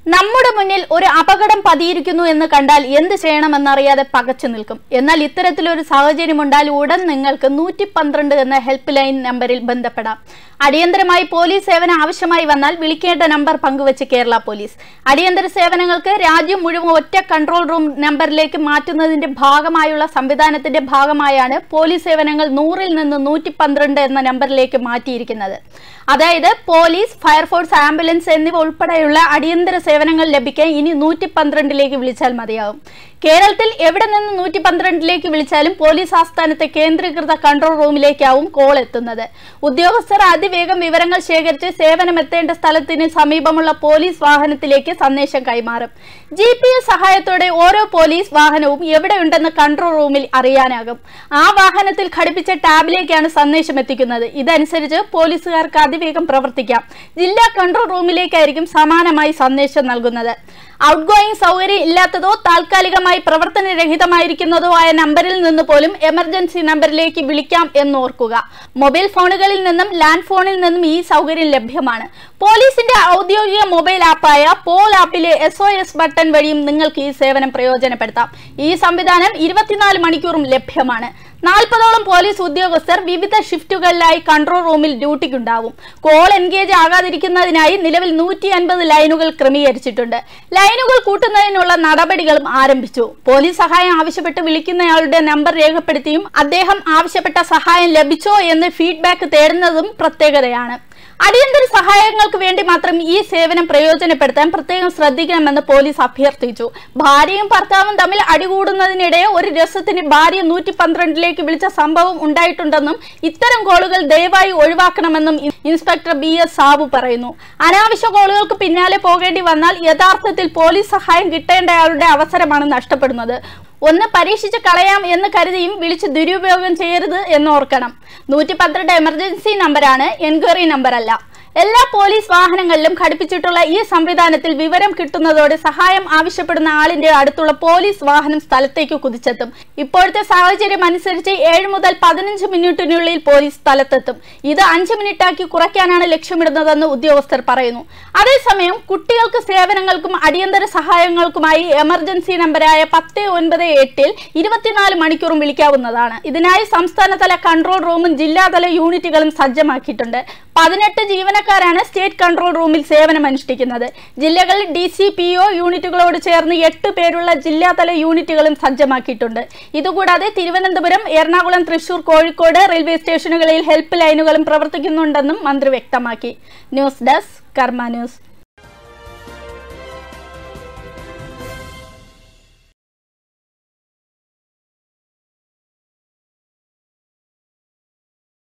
നമ്മുടെ മുന്നിൽ ഒരു അപകടം പതിയിരിക്കുന്നു എന്ന് കണ്ടാൽ എന്ത് ചെയ്യണമെന്നറിയാതെ പകച്ചു നിൽക്കും എന്നാൽ ഇത്തരത്തിലൊരു സാഹചര്യമുണ്ടാൽ ഉടൻ നിങ്ങൾക്ക് നൂറ്റി പന്ത്രണ്ട് എന്ന ഹെൽപ്പ് ലൈൻ നമ്പറിൽ ബന്ധപ്പെടാം അടിയന്തരമായി പോലീസ് സേവനം ആവശ്യമായി വന്നാൽ വിളിക്കേണ്ട നമ്പർ പങ്കുവച്ച് കേരള പോലീസ് അടിയന്തര സേവനങ്ങൾക്ക് രാജ്യം മുഴുവൻ ഒറ്റ കൺട്രോൾ റൂം നമ്പറിലേക്ക് മാറ്റുന്നതിന്റെ ഭാഗമായുള്ള സംവിധാനത്തിന്റെ ഭാഗമായാണ് പോലീസ് സേവനങ്ങൾ നൂറിൽ നിന്ന് നൂറ്റി പന്ത്രണ്ട് എന്ന നമ്പറിലേക്ക് മാറ്റിയിരിക്കുന്നത് അതായത് പോലീസ് ഫയർഫോഴ്സ് ആംബുലൻസ് എന്നിവ ഉൾപ്പെടെയുള്ള അടിയന്തര സേവനങ്ങൾ ലഭിക്കാൻ ഇനി നൂറ്റി പന്ത്രണ്ടിലേക്ക് വിളിച്ചാൽ മതിയാകും കേരളത്തിൽ എവിടെ നിന്ന് നൂറ്റി പന്ത്രണ്ടിലേക്ക് വിളിച്ചാലും പോലീസ് ആസ്ഥാനത്തെ കേന്ദ്രീകൃത കൺട്രോൾ റൂമിലേക്കാവും കോൾ എത്തുന്നത് ഉദ്യോഗസ്ഥർ അതിവേഗം വിവരങ്ങൾ ശേഖരിച്ച് സേവനം എത്തേണ്ട സ്ഥലത്തിന് സമീപമുള്ള പോലീസ് വാഹനത്തിലേക്ക് സന്ദേശം കൈമാറും ജി പി എസ് സഹായത്തോടെ ഓരോ പോലീസ് വാഹനവും എവിടെയുണ്ടെന്ന് കൺട്രോൾ റൂമിൽ അറിയാനാകും ആ വാഹനത്തിൽ ഘടിപ്പിച്ച ടാബിലേക്കാണ് സന്ദേശം എത്തിക്കുന്നത് ഇതനുസരിച്ച് പോലീസുകാർക്ക് അതിവേഗം പ്രവർത്തിക്കാം ജില്ലാ കൺട്രോൾ റൂമിലേക്കായിരിക്കും സമാനമായി സന്ദേശം നൽകുന്നത് ഔട്ട് ഗോയിങ് സൗകര്യം ഇല്ലാത്തതോ താൽക്കാലികമായി പ്രവർത്തനരഹിതമായിരിക്കുന്നതോ ആയ നമ്പറിൽ നിന്ന് പോലും എമർജൻസി നമ്പറിലേക്ക് വിളിക്കാം എന്നോർക്കുക മൊബൈൽ ഫോണുകളിൽ നിന്നും ലാൻഡ് ഫോണിൽ നിന്നും ഈ സൗകര്യം ലഭ്യമാണ് പോലീസിന്റെ ഔദ്യോഗിക മൊബൈൽ ആപ്പായ പോൾ ആപ്പിലെ എസ് ഒ എസ് ബട്ടൺ വഴിയും നിങ്ങൾക്ക് ഈ സേവനം പ്രയോജനപ്പെടുത്താം ഈ സംവിധാനം ഇരുപത്തിനാല് മണിക്കൂറും ലഭ്യമാണ് നാൽപ്പതോളം പോലീസ് ഉദ്യോഗസ്ഥർ വിവിധ ഷിഫ്റ്റുകളിലായി കൺട്രോൾ റൂമിൽ ഡ്യൂട്ടിക്കുണ്ടാവും കോൾ എൻഗേജ് ആകാതിരിക്കുന്നതിനായി നിലവിൽ നൂറ്റി അൻപത് ലൈനുകൾ ക്രമീകരിച്ചിട്ടുണ്ട് ലൈനുകൾ കൂട്ടുന്നതിനുള്ള നടപടികളും ആരംഭിച്ചു പോലീസ് സഹായം ആവശ്യപ്പെട്ട് വിളിക്കുന്നയാളുടെ നമ്പർ രേഖപ്പെടുത്തിയും അദ്ദേഹം ആവശ്യപ്പെട്ട സഹായം ലഭിച്ചോ എന്ന് ഫീഡ്ബാക്ക് തേടുന്നതും പ്രത്യേകതയാണ് അടിയന്തര സഹായങ്ങൾക്ക് വേണ്ടി മാത്രം ഈ സേവനം പ്രയോജനപ്പെടുത്താൻ പ്രത്യേകം ശ്രദ്ധിക്കണമെന്ന് പോലീസ് അഭ്യർത്ഥിച്ചു ഭാര്യയും ഭർത്താവും തമ്മിൽ അടികൂടുന്നതിനിടെ ഒരു രസത്തിന് ഭാര്യ നൂറ്റി പന്ത്രണ്ടിലേക്ക് വിളിച്ച സംഭവം ഉണ്ടായിട്ടുണ്ടെന്നും ഇത്തരം കോളുകൾ ദയവായി ഒഴിവാക്കണമെന്നും ഇൻസ്പെക്ടർ ബി എസ് സാബു പറയുന്നു അനാവശ്യ കോളുകൾക്ക് പിന്നാലെ പോകേണ്ടി വന്നാൽ യഥാർത്ഥത്തിൽ പോലീസ് സഹായം കിട്ടേണ്ടയാളുടെ അവസരമാണ് നഷ്ടപ്പെടുന്നത് ഒന്ന് പരീക്ഷിച്ച് കളയാം എന്ന് കരുതിയും വിളിച്ച് ദുരുപയോഗം ചെയ്യരുത് എന്നോർക്കണം നൂറ്റി പന്ത്രണ്ട് എമർജൻസി നമ്പറാണ് എൻക്വയറി നമ്പർ അല്ല എല്ലാ പോലീസ് വാഹനങ്ങളിലും ഘടിപ്പിച്ചിട്ടുള്ള ഈ സംവിധാനത്തിൽ വിവരം കിട്ടുന്നതോടെ സഹായം ആവശ്യപ്പെടുന്ന ആളിന്റെ അടുത്തുള്ള പോലീസ് വാഹനം സ്ഥലത്തേക്ക് കുതിച്ചെത്തും ഇപ്പോഴത്തെ സാഹചര്യം അനുസരിച്ച് ഏഴ് മുതൽ പതിനഞ്ച് മിനിറ്റിനുള്ളിൽ പോലീസ് സ്ഥലത്തെത്തും ഇത് അഞ്ച് മിനിറ്റാക്കി കുറയ്ക്കാനാണ് ലക്ഷ്യമിടുന്നതെന്ന് ഉദ്യോഗസ്ഥർ പറയുന്നു അതേസമയം കുട്ടികൾക്ക് സേവനങ്ങൾക്കും അടിയന്തര സഹായങ്ങൾക്കുമായി എമർജൻസി നമ്പറായ പത്ത് ഒൻപത് എട്ടിൽ ഇരുപത്തിനാല് മണിക്കൂറും വിളിക്കാവുന്നതാണ് ഇതിനായി സംസ്ഥാനതല കൺട്രോൾ റൂമും ജില്ലാതല യൂണിറ്റുകളും സജ്ജമാക്കിയിട്ടുണ്ട് പതിനെട്ട് ജീവനക്കാരാണ് സ്റ്റേറ്റ് കൺട്രോൾ റൂമിൽ സേവനമനുഷ്ഠിക്കുന്നത് ജില്ലകളിൽ ഡി സി പി ഒ യൂണിറ്റുകളോട് ചേർന്ന് എട്ട് പേരുള്ള ജില്ലാതല യൂണിറ്റുകളും സജ്ജമാക്കിയിട്ടുണ്ട് ഇതുകൂടാതെ തിരുവനന്തപുരം എറണാകുളം തൃശൂർ കോഴിക്കോട് റെയിൽവേ സ്റ്റേഷനുകളിൽ ഹെൽപ്പ് ലൈനുകളും പ്രവർത്തിക്കുന്നുണ്ടെന്നും മന്ത്രി വ്യക്തമാക്കി ന്യൂസ് ഡെസ്ക് കർമ്മ ന്യൂസ്